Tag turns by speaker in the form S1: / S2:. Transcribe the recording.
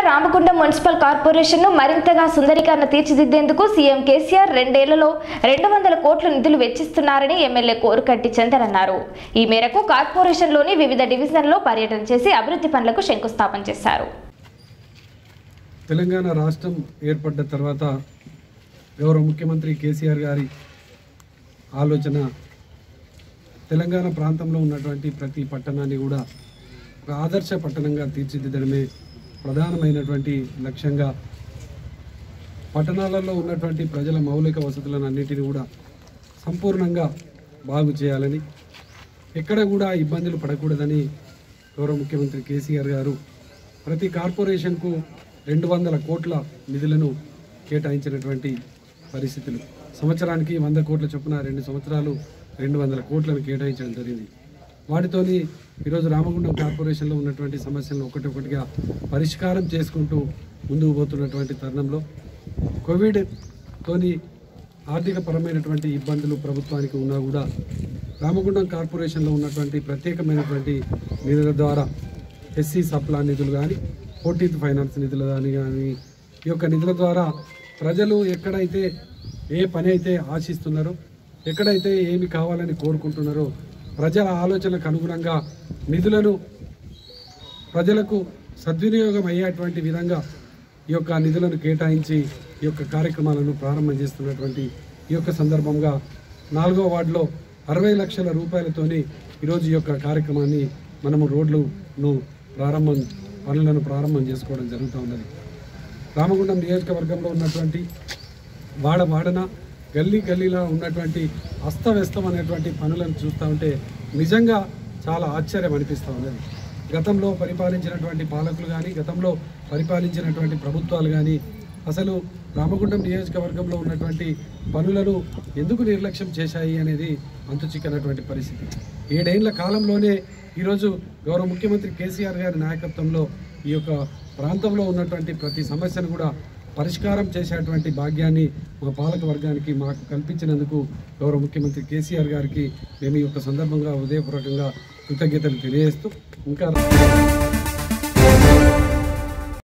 S1: Ramagundam municipal కార్పొరేషన్ను మరింతగా సుందరీకరణ తీర్చిదిద్దేందుకు సీఎం కేసీఆర్ రెండేళ్లలో రెండు వందల కోట్ల నిధులు వెచ్చిస్తున్నారని ఎమ్మెల్యే కోరుకట్టి చందర్ అన్నారు ఈ మేరకు కార్పొరేషన్లోని వివిధ డివిజన్లలో పర్యటన చేసి అభివృద్ధి పనులకు శంకుస్థాపన చేశారు
S2: తెలంగాణ రాష్ట్రం ఏర్పడ్డ తర్వాత గౌరవ ముఖ్యమంత్రి కేసీఆర్ గారి ఆలోచన తెలంగాణ ప్రాంతంలో ఉన్నటువంటి ప్రతి పట్టణాన్ని కూడా ఒక ఆదర్శ పట్టణంగా తీర్చిదిద్దడమే ప్రధానమైనటువంటి లక్ష్యంగా పట్టణాలలో ఉన్నటువంటి ప్రజల మౌలిక వసతులను అన్నిటిని కూడా సంపూర్ణంగా బాగు చేయాలని ఎక్కడ కూడా ఇబ్బందులు పడకూడదని గౌరవ ముఖ్యమంత్రి కేసీఆర్ గారు ప్రతి కార్పొరేషన్కు రెండు వందల కోట్ల నిధులను కేటాయించినటువంటి పరిస్థితులు సంవత్సరానికి వంద కోట్ల చొప్పున రెండు సంవత్సరాలు రెండు వందల కోట్లను కేటాయించడం జరిగింది వాటితోని ఈరోజు రామగుండం కార్పొరేషన్లో ఉన్నటువంటి సమస్యలను ఒకటొకటిగా పరిష్కారం చేసుకుంటూ ముందుకు పోతున్నటువంటి తరుణంలో కోవిడ్ తోని ఆర్థిక పరమైనటువంటి ఇబ్బందులు ప్రభుత్వానికి ఉన్నా కూడా రామగుండం కార్పొరేషన్లో ఉన్నటువంటి ప్రత్యేకమైనటువంటి నిధుల ద్వారా ఎస్సీ సప్లా నిధులు కానీ ఫోర్టీన్త్ ఫైనాన్స్ నిధులు కానీ కానీ ఈ యొక్క నిధుల ద్వారా ప్రజలు ఎక్కడైతే ఏ పని అయితే ఆశిస్తున్నారో ఎక్కడైతే ఏమి కావాలని కోరుకుంటున్నారో ప్రజల ఆలోచనలకు అనుగుణంగా నిధులను ప్రజలకు సద్వినియోగం అయ్యేటువంటి విధంగా ఈ యొక్క నిధులను కేటాయించి ఈ యొక్క కార్యక్రమాలను ప్రారంభం చేస్తున్నటువంటి ఈ యొక్క సందర్భంగా నాలుగో వార్డులో అరవై లక్షల రూపాయలతోని ఈరోజు ఈ యొక్క కార్యక్రమాన్ని మనము రోడ్లను ప్రారంభం పనులను ప్రారంభం చేసుకోవడం జరుగుతూ ఉన్నది రామగుండం నియోజకవర్గంలో ఉన్నటువంటి వాడ వాడన గల్లీ గల్లీలో ఉన్నటువంటి అస్తవ్యస్తం అనేటువంటి పనులను చూస్తూ ఉంటే నిజంగా చాలా ఆశ్చర్యం అనిపిస్తూ ఉన్నది గతంలో పరిపాలించినటువంటి పాలకులు కానీ గతంలో పరిపాలించినటువంటి ప్రభుత్వాలు కానీ అసలు రామగుండం నియోజకవర్గంలో ఉన్నటువంటి పనులను ఎందుకు నిర్లక్ష్యం చేశాయి అనేది అంతు చిక్కనటువంటి పరిస్థితి ఏడేళ్ల కాలంలోనే ఈరోజు గౌరవ ముఖ్యమంత్రి కేసీఆర్ గారి నాయకత్వంలో ఈ యొక్క ప్రాంతంలో ఉన్నటువంటి ప్రతి సమస్యను కూడా పరిష్కారం చేసేటువంటి భాగ్యాన్ని మా పాలక వర్గానికి మాకు కల్పించినందుకు గౌరవ ముఖ్యమంత్రి కేసీఆర్ గారికి మేము ఈ యొక్క సందర్భంగా హృదయపూర్వకంగా కృతజ్ఞతలు తెలియజేస్తూ ఇంకా